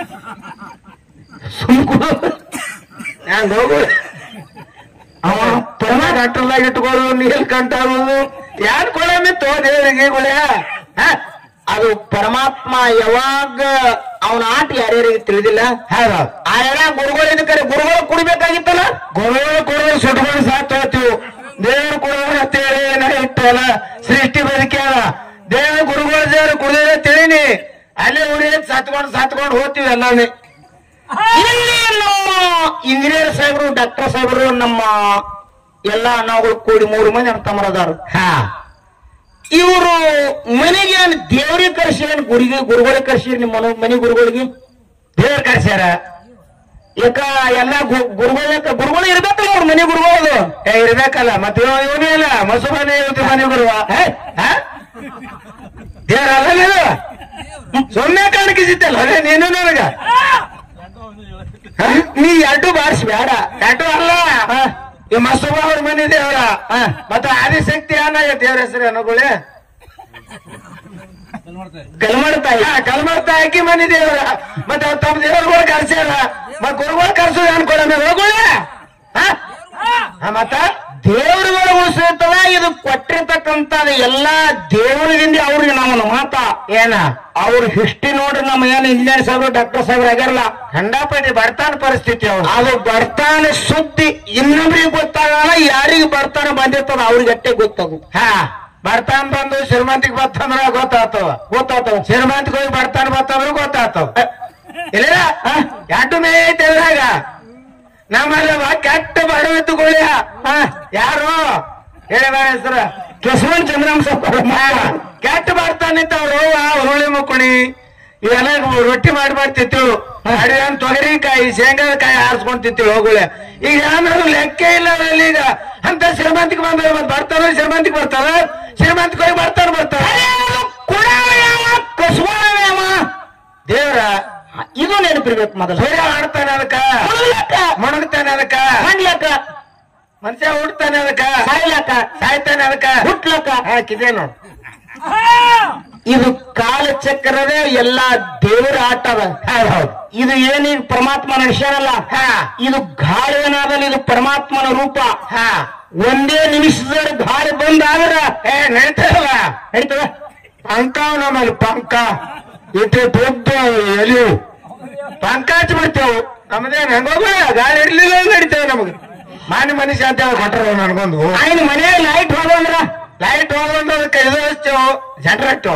ಸುಮ್ ಕುಡು ಹಂಗ ಹೋಗು ಅವ ಪರಮ ಗಂಟಲಾಗ ಇಟ್ಕೊಳ್ಳು ನೀಲ್ ಕಂಠ ಆಗೋದು ಯಾರು ಕೊಳೆ ಮಿತ್ತು ದೇವರಿಗೆ ಕೊಳೆ ಅದು ಪರಮಾತ್ಮ ಯಾವಾಗ ಅವನ ಆಟ ಯಾರ್ಯಾರಿಗೆ ತಿಳಿದಿಲ್ಲ ಹೌದು ಆ ಎಲ್ಲ ಗುರುಗಳು ಇದಕ್ಕೆ ಗುರುಗಳು ಕುಡಿಬೇಕಾಗಿತ್ತಲ್ಲ ಗುರುಗಳು ಕೊಡೋದು ಸುಟ್ಕೊಂಡು ಸಾತ್ ಹೋಗ್ತೀವಿ ದೇವರು ಕೊಡೋದು ಅಂತೇಳಿ ಏನ ಇಟ್ಟಲ್ಲ ಸೃಷ್ಟಿ ಬದುಕ್ಯಾರ ದೇವ ಗುರುಗಳ ದೇವರು ಕುಡಿದ್ರೆ ತಿಳಿನಿ ಅಲ್ಲೇ ಉಳಿ ಸತ್ಕೊಂಡು ಸತ್ಕೊಂಡು ಹೋಗ್ತೀವಿ ಎಲ್ಲಾನೇ ಇಲ್ಲಿ ನಮ್ಮ ಇಂಜಿನಿಯರ್ ಸಾಹೇಬರು ಡಾಕ್ಟರ್ ಸಾಹೇಬರು ನಮ್ಮ ಎಲ್ಲ ಅಣ್ಣಗಳು ಕೂಡಿ ಮೂರು ಮಂದಿ ನಮ್ಮ ತಮ್ಮರದಾರು ಹಾ ಇವರು ಮನೆಗೆ ಏನ್ ದೇವ್ರಿಗೆ ಕರ್ಸಿ ಏನ್ ಗುರಿಗೆ ಗುರುಗಳಿಗೆ ಕರ್ಸಿ ನಿಮ್ಮ ಮನೆ ಮನೆ ಗುರುಗಳಿಗೆ ದೇವ್ರ ಕರ್ಸ್ಯಾರ ಯಾಕ ಎಲ್ಲ ಗು- ಗುರುಗಳ ಗುರುಗಳು ಇರ್ಬೇಕಲ್ಲ ಅವ್ರ ಮನೆ ಗುರುಗಳು ಏ ಇರ್ಬೇಕಲ್ಲ ಮತ್ತೆ ಇವ ಇವನೇ ಇಲ್ಲ ಮಸುಬನೇ ಇವತ್ತು ಮನೆ ಬರುವ ದೇವ್ರ ಅಲ್ಲ ನೀನು ಸುಮ್ಮನೆ ಕಾಣಿಸಿದ್ದಲ್ಲ ಅದೇ ನೀನು ನನಗ ಹ? ನೀ ಎರಡು ಬಾರಿಸಿ ಬೇಡ ಯಾಟು ಅಲ್ಲ ಈ ಮಸೂಬ ಅವ್ರ ಮನೆ ದೇವರ ಹಾ. ಮತ್ತೆ ಆದಿಶಕ್ತಿ ಅನ್ನ ದೇವ್ರ ಹೆಸರು ಏನಗುಳೆ ಕಲ್ಮಡ್ತಾಯಿ ಕಲ್ಮರ್ತ ಹಾಕಿ ಮನೆ ದೇವರ ಮತ್ತೆ ಅವ್ರ್ ತಮ್ಮ ದೇವರುಗಳು ಕರ್ಸ್ಯಾರ ಮತ್ ಗುರುಗಳು ಕರ್ಸೋದು ಅನ್ಕೊಳ್ಳ ಹೋಗುಳೆ ಮತ್ತ ದೇವರುಗಳು ಉಳಿಸಿರ್ತದ ಇದು ಕೊಟ್ಟಿರ್ತಕ್ಕಂತ ಎಲ್ಲಾ ದೇವರಿಂದ ಅವ್ರಿಗೆ ನಾವು ಮಾತ ಏನ ಅವ್ರ ಹಿಸ್ಟ್ರಿ ನೋಡ್ರಿ ನಮ್ಮ ಏನ್ ಇಂಜಿನಿಯರ್ ಸಾಹೇಬ್ರು ಡಾಕ್ಟರ್ ಸಾಹೇಬ್ರು ಆಗ್ಯಾರಲ್ಲ ಖಂಡಾಪಟ್ಟಿ ಬಡತಾನ ಪರಿಸ್ಥಿತಿ ಅವ್ರು ಅದು ಬರ್ತಾನೆ ಸುದ್ದಿ ಇನ್ನೊಬ್ರಿಗೆ ಗೊತ್ತಾಗಲ್ಲ ಯಾರಿಗೆ ಬರ್ತಾನೆ ಬಂದಿರ್ತದ ಅವ್ರಿಗೆ ಅಟ್ಟೆ ಗೊತ್ತದು ಹಾ ಬರ್ತಾನ ಬಂದು ಶ್ರೀಮಂತಿಗೆ ಬರ್ತಂದ್ರ ಗೊತ್ತಾಗ್ತವ ಗೊತ್ತಾಗ್ತದ ಶ್ರೀಮಂತಿಗೆ ಹೋಗಿ ಬರ್ತಾನ ಬರ್ತಂದ್ರ ಗೊತ್ತಾಗ್ತವ ಇಲ್ಲ ಎರಡು ಮೇ ಐತೆ ಅದ್ರಾಗ ನಮ್ಮಲ್ಲಿ ಒಬ್ಬ ಕೆಟ್ಟ ಬಡವಿತ್ತು ಗೋಳಿಯ ಯಾರು ಹೇಳಿ ಹೆಸರ ಕೆಸವನ್ ಚಂದ್ರಾಮ ಸಾಹೇಬ್ ಕೆಟ್ಟ ಬರ್ತಾನಿತ್ತ ಅವ್ರು ಹುರುಳಿ ಮುಕ್ಕುಣಿ ಇವೆಲ್ಲ ರೊಟ್ಟಿ ಮಾಡಿ ಮಾಡಿ ತಿಂತಿಳು ಅಡಿಯನ್ ತೊಗರಿಕಾಯಿ ಶೇಂಗಾಕಾಯಿ ಆರಿಸ್ಕೊಂಡ್ ತಿಂತಿಳು ಹೋಗುಳೆ ಈಗ ಏನಾದ್ರು ಲೆಕ್ಕ ಇಲ್ಲ ಅದ್ರಲ್ಲಿ ಈಗ ಅಂತ ಶ್ರೀಮಂತಿಗೆ ಬಂದ್ರೆ ಮತ್ತೆ ಬರ್ತಾರ ಶ್ರೀಮಂತಿಗೆ ಬರ್ತಾರ ಶ್ರೀಮಂತಿಗೆ ಹೋಗಿ ಬರ್ತಾರ ಬರ್ತಾರ ಕಸುವನವ್ಯಾಮ ದೇವ್ರ ಇದು ನೆನಪಿರ್ಬೇಕು ಮೊದಲು ಸೂರ್ಯ ಆಡ್ತಾನೆ ಅದಕ್ಕ ಮೊದಲಕ್ಕ ಮೊಣಗ್ತಾನೆ ಅದಕ್ಕ ಮಾಡ್ಲಕ್ಕ ಮನುಷ್ಯ ಹುಡ್ತಾನೆ ಅದಕ್ಕ ಸಾಯ್ಲಕ್ಕ ಸಾಯ್ತಾನೆ ಅದಕ್ಕ ಹುಟ್ಲಕ್ಕ ಹಾಕಿದೆ ನೋಡು ಇದು ಕಾಲಚಕ್ರವೇ ಎಲ್ಲಾ ದೇವರ ಆಟ ಅದ ಹೌದು ಇದು ಏನೀಗ ಪರಮಾತ್ಮ ನಡೆಸ್ಯಾರಲ್ಲ ಹಾ ಇದು ಗಾಳಿ ಏನಾದಲ್ಲಿ ಇದು ಪರಮಾತ್ಮನ ರೂಪ ಹಾ ಒಂದೇ ನಿಮಿಷದಲ್ಲಿ ಗಾಳಿ ಬಂದಾದ್ರ ಏ ನಡೀತಾರಲ್ಲ ನಡೀತದ ಪಂಕ ನಮ್ಮಲ್ಲಿ ಪಂಕ ಇಟ್ಟು ದೊಡ್ಡ ಎಲಿವು ಪಂಕ ಹಚ್ಚಿ ಬಿಡ್ತೇವು ನಮ್ದೇನ್ ಹೆಂಗೋಗ ಗಾಳಿ ಇರ್ಲಿಲ್ಲ ನಡೀತೇವೆ ನಮಗೆ ಮಾನಿ ಮನುಷ್ಯ ಅಂತ ಹೇಳಿ ಕೊಟ್ಟರು ನನ್ಗೊಂದು ఆయన ಮನೆಯಾಗ ಲೈಟ್ ಹೋಗಂದ್ರ ಲೈಟ್ ಹೋಗೊಂಡು ಅದಕ್ಕೆ ಇದು ಹಚ್ಚೇವು ಜನರೇಟು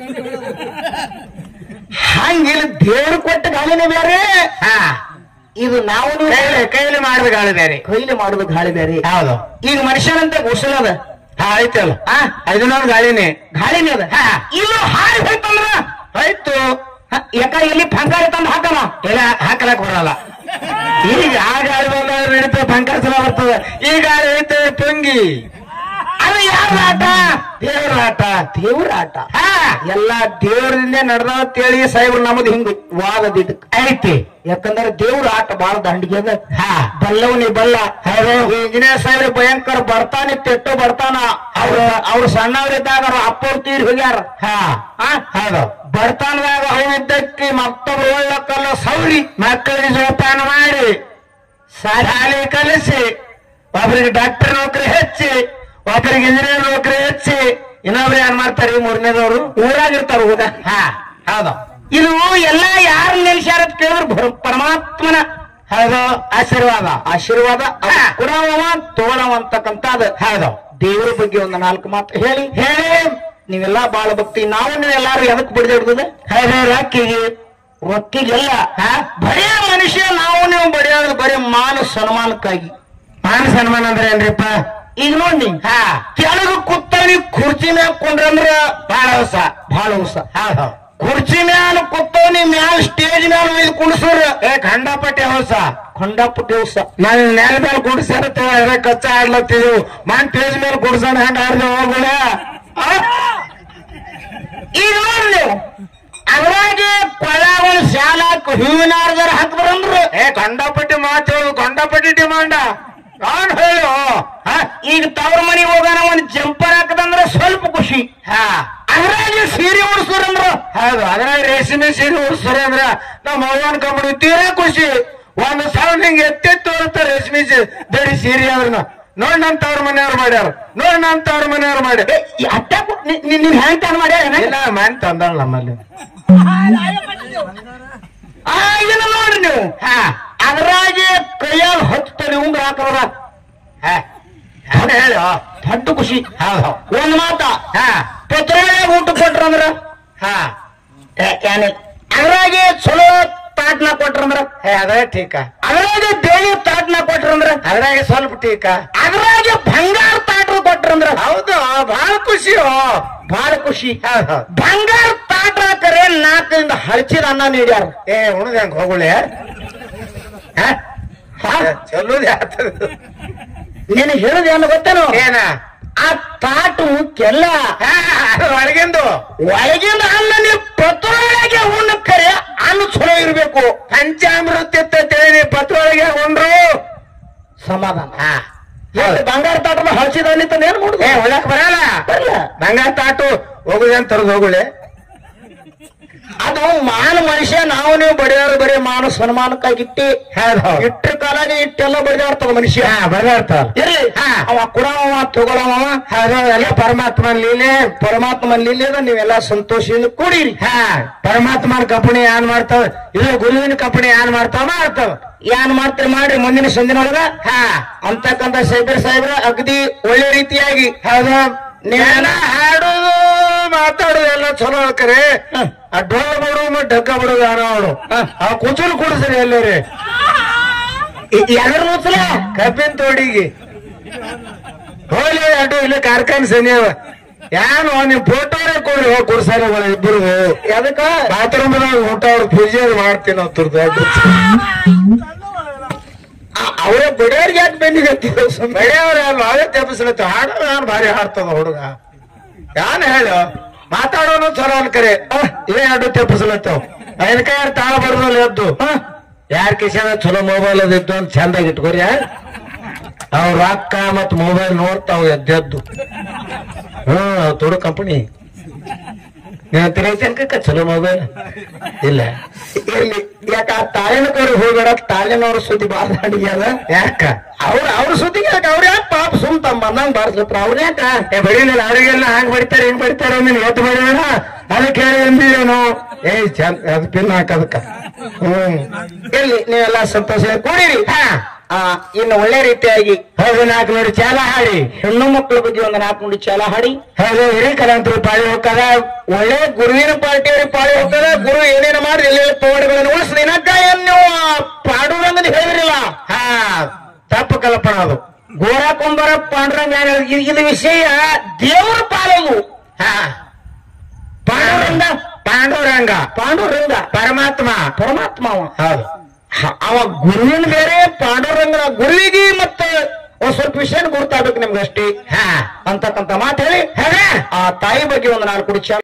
ಹಂಗಿಲ್ಲ ದೇವ್ರು ಕೊಟ್ಟ ಗಾಳಿನೇ ಬೇರೆ ಹಾ ಇದು ನಾವು ಕೈಲಿ ಕೈಲಿ ಮಾಡಿದ ಗಾಳಿ ಬೇರೆ ಕೈಲಿ ಮಾಡುದು ಗಾಳಿ ಬೇರೆ ಹೌದು ಈಗ ಮನುಷ್ಯನಂತ ಉಸಿಲದ ಹಾ ಐತಲ್ಲ ಆ ಇದು ನೋಡಿ ಗಾಳಿನೇ ಗಾಳಿನೇ ಅದ ಹಾ. ಇದು ಹಾರಿ ಹೋಯ್ತಂದ್ರ ಆಯ್ತು ಹ, ಯಾಕ ಎಲ್ಲಿ ಫಂಗಾಳಿ ತಂದು ಹಾಕಲ್ಲ ಇಲ್ಲ ಹಾಕಲಕ್ ಬರಲ್ಲ ಈಗ ಆ ಗಾಳಿ ಬಂದಾಗ ನಡೀತದೆ ಪಂಕಜಲ ಬರ್ತದೆ ಈ ಗಾಳಿ ಐತೆ ಪಂಗಿ ಅದು ಯಾರ ಆಟ ದೇವರ ಆಟ ದೇವ್ರ ಆಟ ಹಾ ಎಲ್ಲಾ ದೇವರಿಂದ ನಡೆದವತ್ತೇಳಿ ಸಾಹೇಬ್ರು ನಮ್ಮದು ಹಿಂಗ ವಾದದಿದ್ ಐತಿ ಯಾಕಂದ್ರೆ ದೇವ್ರ ಆಟ ಬಾಳ ದಂಡಿಗೆ ಅದ ಹಾ ಬಲ್ಲವನಿ ಬಲ್ಲ ಹೌದು. ಇಂಜಿನಿಯರ್ ಸಾಹೇಬ್ರ ಭಯಂಕರ ಬರ್ತಾನೆ ತೆಟ್ಟು ಬರ್ತಾನ ಅವ್ರ ಅವ್ರು ಸಣ್ಣವರಿದ್ದಾಗ ಅವ್ರ ಅಪ್ಪವ್ರು ತೀರ್ ಹೋಗ್ಯಾರ ಹಾ ಆ? ಹೌದು ಬರ್ತಾನದಾಗ ಅವಿದ್ದಕ್ಕೆ ಮತ್ತೊಬ್ರು ಒಳ್ಳಕ್ಕಲ್ಲ ಸೌರಿ ಮಕ್ಕಳಿಗೆ ಜೋಪಾನ ಮಾಡಿ ಶಾಲೆ ಕಲಿಸಿ ಒಬ್ಬರಿಗೆ ಡಾಕ್ಟರ್ ನೌಕರಿ ಹೆಚ್ಚಿ ಒಬ್ಬರಿಗೆ ಇಂಜಿನಿಯರ್ ನೌಕರಿ ಹೆಚ್ಚಿ ಇನ್ನೊಬ್ರು ಏನ್ ಮಾಡ್ತಾರೆ ಈ ಮೂರನೇದವರು ಊರಾಗಿರ್ತಾರ ಹೋಗ ಹಾ ಹೌದು ಇದು ಎಲ್ಲ ಯಾರ ನಿಲ್ಸ್ಯಾರ ಅಂತ ಕೇಳಿದ್ರು ಭರ- ಪರಮಾತ್ಮನ ಹೌದು ಆಶೀರ್ವಾದ ಆಶೀರ್ವಾದ ಹಾ. ಕುಡವ ತೋಳವ ಅಂತಕ್ಕಂಥದ್ದು ಹೌದು ದೇವರ ಬಗ್ಗೆ ಒಂದು ನಾಲ್ಕು ಮಾತು ಹೇಳಿ ಹೇಳಿ ನೀವೆಲ್ಲ ಬಾಳ ಭಕ್ತಿ ನಾವು ನೀವೆಲ್ಲಾರು ಎದಕ್ ಬಿಡದಿಡ್ತದ ಹೌದು ರೊಕ್ಕಿಗೆ ರೊಕ್ಕಿಗೆಲ್ಲ ಹಾ ಬರೇ ಮನುಷ್ಯ ನಾವು ನೀವು ಬಡಿಯೋದು ಬರೀ ಮಾನ ಸನ್ಮಾನಕ್ಕಾಗಿ ಮಾನ ಸನ್ಮಾನ ಅಂದ್ರೆ ಏನ್ರಿಪ್ಪ ಈಗ ನೋಡಿ ಹಾ ಕೆಳಗೆ ಕೂತವನಿ ಕುರ್ಚಿ ಮ್ಯಾಗ ಕುಂಡ್ರಂದ್ರ ಬಹಳ ಹೊಸ ಬಹಳ ಉಸ ಹೌದು ಕುರ್ಚಿ ಮ್ಯಾಲ ಕೂತವನಿ ಮ್ಯಾಲ ಸ್ಟೇಜ್ ಮ್ಯಾಲ ಒಯ್ದು ಕುಣಿಸೋರ ಏ ಖಂಡಪಟ್ಟೆ ಹೊಸ ಕೊಂಡಾಪುಟ್ಟಿ ಉಸ ನಾನು ನೆಲ ಮೇಲೆ ಕುಡಿಸ್ಯಾರ ಕಚ್ಚಾ ಆಡ್ಲತ್ತಿದೆವು ಮಾನ್ ಟೇಜ್ ಮೇಲೆ ಕುಡ್ಸೋಣ ಹಂಗ ಆಡ್ದೆ ಹೋಗುಣ ಈಗ ನೋಡಿ ನೀವು ಅದ್ರಾಗೆ ಕೊಳ್ಳಾಗ ಶಾಲಾಕ್ ಹೂವಿನಾರ್ದಾರ ಹಾಕ್ಬರಂದ್ರು ಏ ಖಂಡಪಟ್ಟಿ ಮಾತು ಹೇಳು ಖಂಡಪಟ್ಟಿ ಡಿಮಾಂಡ ನಾನು ಹೇಳು ಹಾ, ಈಗ ತವ್ರ ಮನೆಗೆ ಹೋಗೋಣ ಒಂದ್ ಜಂಪರ್ ಹಾಕದಂದ್ರ ಸ್ವಲ್ಪ ಖುಷಿ ಹಾ ಅದ್ರಾಗೆ ಸೀರೆ ಉಡ್ಸೋರಂದ್ರ ಹೌದು ಅದ್ರಾಗ ರೇಷ್ಮೆ ಸೀರೆ ಉಡ್ಸ್ತಾರೆ ಅಂದ್ರ ನಮ್ಮ ಅವ್ವನ್ ಕಂಬಡಿ ತೀರಾ ಖುಷಿ ಒಂದು ಸಾವಿರ ಹಿಂಗೆ ಎತ್ತೆತ್ತು ತೋರುತ್ತ ರೇಷ್ಮೆ ಸೀರೆ ಬೇರೆ ಸೀರೆ ಅದ್ರನ್ನ ನೋಡ್ ನಮ್ ತವ್ರ ಮನೆಯವ್ರು ಮಾಡ್ಯಾರ ನೋಡ್ ನಮ್ ತವ್ರ ಮನೆಯವ್ರು ಮಾಡ್ಯಾರ ಅಟ್ಟ ನಿನ್ ಹ್ಯಾಂಗ್ ತಾನು ಮಾಡ್ಯಾರ ಇಲ್ಲ ಮನೆ ತಂದಾಳ ನಮ್ಮಲ್ಲಿ ಆ ಇದನ್ನ ನೋಡ್ರಿ ನೀವು ಹಾ ಅದ್ರಾಗೆ ಕೈಯಾಗ ಹತ್ತು ತಲೆ ಉಂಗ್ರ ಹಾಕವ್ರ ಹಾ ಹೌದು ಹೇಳು ದೊಡ್ಡ ಖುಷಿ ಹೌದು ಒಂದ್ ಮಾತ ಹಾ ಪತ್ರಾಗ ಊಟ ಕೊಟ್ರಂದ್ರ ಹಾ ಏ- ಏನಿಲ್ಲ ಅದ್ರಾಗೆ ಚಲೋ ತಾಟ್ನ ಕೊಟ್ರಂದ್ರ ಏ ಅದೇ ಟೀಕ ಅದ್ರಾಗೆ ಬೇಳಿ ತಾಟ್ನ ಕೊಟ್ರಂದ್ರ ಅದ್ರಾಗ ಸ್ವಲ್ಪ ಟೀಕ ಅದ್ರಾಗೆ ಬಂಗಾರ ತಾಟ್ರು ಕೊಟ್ರಂದ್ರ ಹೌದು ಬಹಳ ಖುಷಿಯೋ ಬಹಳ ಖುಷಿ ಹೌದು ಬಂಗಾರ ತಾಟ ಕರೆ ನಾಲ್ಕರಿಂದ ಹಳಚಿದ ಅನ್ನ ನೀಡ್ಯಾರ ಏ ಉಣದ ಹೆಂಗ್ ಹೋಗುಳೆ ಚಲೋ ನೀನು ಹೇಳುದು ಏನು ಗೊತ್ತೇನು ಏನ ಆ ತಾಟು ಮುಖ್ಯಲ್ಲ ಹಾ, ಅದು ಒಳಗಿಂದು ಒಳಗಿಂದ ಅನ್ನ ನೀವು ಪತ್ರೊಳಗೆ ಉಣ್ಣ ಕರೆ ಅನ್ನ ಚಲೋ ಇರ್ಬೇಕು ಪಂಚಾಮೃತ ಇರ್ತೈತೆ ಪತ್ರೊಳಗೆ ಉಂಡ್ರು ಸಮಾಧಾನ ಹಾ ಹೌದು. ಬಂಗಾರ ತಾಟದ ಹಳಸಿದ ಏನ್ ಮಾಡುದು ಏ ಒಳಕ್ ಬರಲ್ಲ ಬರಲ್ಲ. ಬಂಗಾರ ತಾಟು ಹೋಗುದೆ ಅಂತ ತರದ್ ಹೋಗುಳೆ ಅದು ಮಾನ ಮನುಷ್ಯ ನಾವು ನೀವು ಬಡಿಯೋರು ಬರೀ ಮಾನ ಸನ್ಮಾನಕ್ಕಾಗಿಟ್ಟಿ ಹೌದು ಹೌದು ಇಟ್ಟ ಕಾಲಾಗಿ ಇಟ್ಟೆಲ್ಲ ಬಡಿದಾಡ್ತದ ಮನುಷ್ಯ ಹಾ ಬರರ್ತಾವ ಇರ್ಲಿ ಹಾ. ಅವ ಕೊಡವ ತಗೊಳವ ಹೌದು ಎಲ್ಲ ಪರಮಾತ್ಮನ ಲೀಲೆ ಪರಮಾತ್ಮ ಲೀಲೆದ ನೀವೆಲ್ಲ ಸಂತೋಷದಿಂದ ಕೂಡಿರಿ ಹಾ ಪರಮಾತ್ಮನ ಕಂಪನಿ ಏನ್ ಮಾಡ್ತಾವ ಇದು ಗುರುವಿನ ಕಂಪನಿ ಏನ್ ಮಾಡ್ತಾವ ಮಾಡ್ತಾವ ಏನ್ ಮಾಡ್ತೀರಿ ಮಾಡ್ರಿ ಮುಂದಿನ ಸಂದಿನೊಳಗ ಹಾ ಅಂತಕ್ಕಂತ ಸೈಬರ್ ಸಾಹೇಬ್ರ ಅಗದಿ ಒಳ್ಳೆ ರೀತಿಯಾಗಿ ಹೌದು ನೀವೆಲ್ಲ ನೀವೆಲ್ಲ ಹಾಡೋದು ಮಾತಾಡೋದು ಎಲ್ಲ ಚಲೋ ಕರೆ ಹ. ಆ ಡೊಳ್ಳ ಬಿಡು ಮತ್ತೆ ಡಗ್ಗ ಬಿಡು ಯಾರೋ ಅವನು ಹ. ಆ ಕುಚುಲು ಕುಡಿಸ್ರಿ ಎಲ್ಲರಿ ಯಾರು ಮುಚ್ಚಲ ಕಬ್ಬಿನ ತೋಡಿಗೆ ಹೋಗ್ಲಿ ಅಡ್ಡು ಇಲ್ಲಿ ಕಾರ್ಖಾನೆ ಸನಿಯವ ಯಾನು ನಿಮ್ ಫೋಟೋನೇ ಕೊಡ್ರಿ ಹೋಗಿ ಕುಡ್ಸಾರ ಇಬ್ಬರು ಅದಕ್ಕ ಬಾತ್ರೂಮ್ ಊಟ ಅವ್ರ ಪೂಜೆ ಮಾಡ್ತೀನಿ ನಾವು ತುರ್ದು ಅವರೇ ಬಡಿಯೋರ್ಗೆ ಯಾಕೆ ಬೆನ್ನಿಗೆ ಬೆಳೆಯವ್ರ ನಾವೇ ತೆಪ್ಪಿಸ್ಲತ್ತ ಹಾಡ ನಾನು ಭಾರಿ ಹಾಡ್ತದ ಹುಡುಗ ಯಾನ್ ಹೇಳು ಮಾತಾಡೋನು ಚಲೋ ಅನ್ಕರೆ ಇವೇ ಅಡ್ಡು ತೆಪ್ಪಿಸ್ಲತ್ತವ್ ಅದಕ್ಕೆ ತಾಳ ಬರೋದಲ್ಲ ಎದ್ದು ಯಾರ ಕಿಶನ ಚಲೋ ಮೊಬೈಲ್ ಅದಿದ್ದು ಅಂತ ಚಂದಾಗಿ ಇಟ್ಕೋರಿ ಅವ್ರ ರೊಕ್ಕ ಮತ್ ಮೊಬೈಲ್ ನೋಡ್ತಾವ್ ಎದ್ದೆದ್ದು ಹ್ಮ್ ತುಡು ಕಂಪನಿ ನೀವು ತಿರುಗಿ ಚಲೋ ಮೊಬೈಲ್ ಇಲ್ಲ ಇರ್ಲಿ ಯಾಕ ಆ ತಾಳಿನ ಕಡೆ ಹೋಗ್ಬೇಡ ತಾಳಿನವ್ರ ಸುದ್ದಿ ಬಾರ್ದಾಡಿಗ್ಯಾದ ಯಾಕ ಅವ್ರ ಅವ್ರ ಸುದ್ದಿಗೆ ಯಾಕೆ ಅವ್ರ ಯಾಕೆ ಪಾಪ ಸುಮ್ ತಮ್ಮ ಬಂದಂಗ್ ಬಾರ್ಸ್ಲತ್ರ ಅವ್ರ ಯಾಕ ಏ ಬಡಿಲಿಲ್ಲ ಅವರಿಗೆಲ್ಲ ಹಂಗ್ ಬಡಿತಾರೆ ಹಿಂಗ್ ಬಡಿತಾರೆ ನೀನ್ ಎದ್ದು ಬಡಿಯೋಣ ಅದಕ್ಕೆ ಹೇಳಿ ಎಂದಿರೇನು ಏ ಚಂದ ಅದು ಪಿನ್ ಹಾಕದಕ್ಕ ಹ್ಮ್ ಇರ್ಲಿ ನೀವೆಲ್ಲ ಸಂತೋಷ ಕೂಡಿರಿ ಹಾ ಆ ಇನ್ನು ಒಳ್ಳೆ ರೀತಿಯಾಗಿ ಹೌದು ನಾಲ್ಕು ನೋಡಿ ಚಾಲ ಹಾಡಿ ಹೆಣ್ಣು ಮಕ್ಕಳ ಬಗ್ಗೆ ಒಂದು ನಾಲ್ಕು ನುಡಿ ಚಾಲ ಹಾಡಿ ಹೌದು ಹಿರಿ ಕಲಾಂತರು ಪಾಳಿ ಹೋಗ್ತದ ಒಳ್ಳೆ ಗುರುವಿನ ಪಾರ್ಟಿಯವ್ರಿಗೆ ಪಾಳಿ ಹೋಗ್ತದೆ ಗುರು ಏನೇನು ಮಾಡಿ ಎಲ್ಲೆಲ್ಲ ಪವಾಡಗಳನ್ನು ಉಳಿಸಿ ದಿನಕ್ಕ ಏನ್ ನೀವು ಪಾಡುವಂಗದ ಹೇಳಿದ್ರಿಲ್ಲ ಹಾ ತಪ್ಪು ಕಲ್ಪನಾ ಅದು ಗೋರ ಕೊಂಬರ ಪಾಂಡುರಂಗ ಏನ್ ಹೇಳಿದ್- ಇದು- ಇದು ವಿಷಯ ದೇವರ ಪಾಲವು ಹಾ ಪಾಂಡುರಂಗ ಪಾಂಡುರಂಗ ಪಾಂಡುರಂಗ ಪರಮಾತ್ಮ ಪರಮಾತ್ಮ ಅವ ಹೌದು ಹ- ಅವ ಗುರುವಿನ ಬೇರೆ ಪಾಂಡುರಂಗನ ಗುರುವಿಗೆ ಮತ್ತ ಒಂದ್ ಸ್ವಲ್ಪ ವಿಷಯ ಗುರ್ತಾಗ್ಬೇಕು ನಿಮ್ಗೆ ಅಷ್ಟೇ ಹಾ ಅಂತಕ್ಕಂತ ಮಾತು ಹೇಳಿ ಹೌದಾ ಆ ತಾಯಿ ಬಗ್ಗೆ ಒಂದು ನಾಲ್ಕು ಕುಡಿ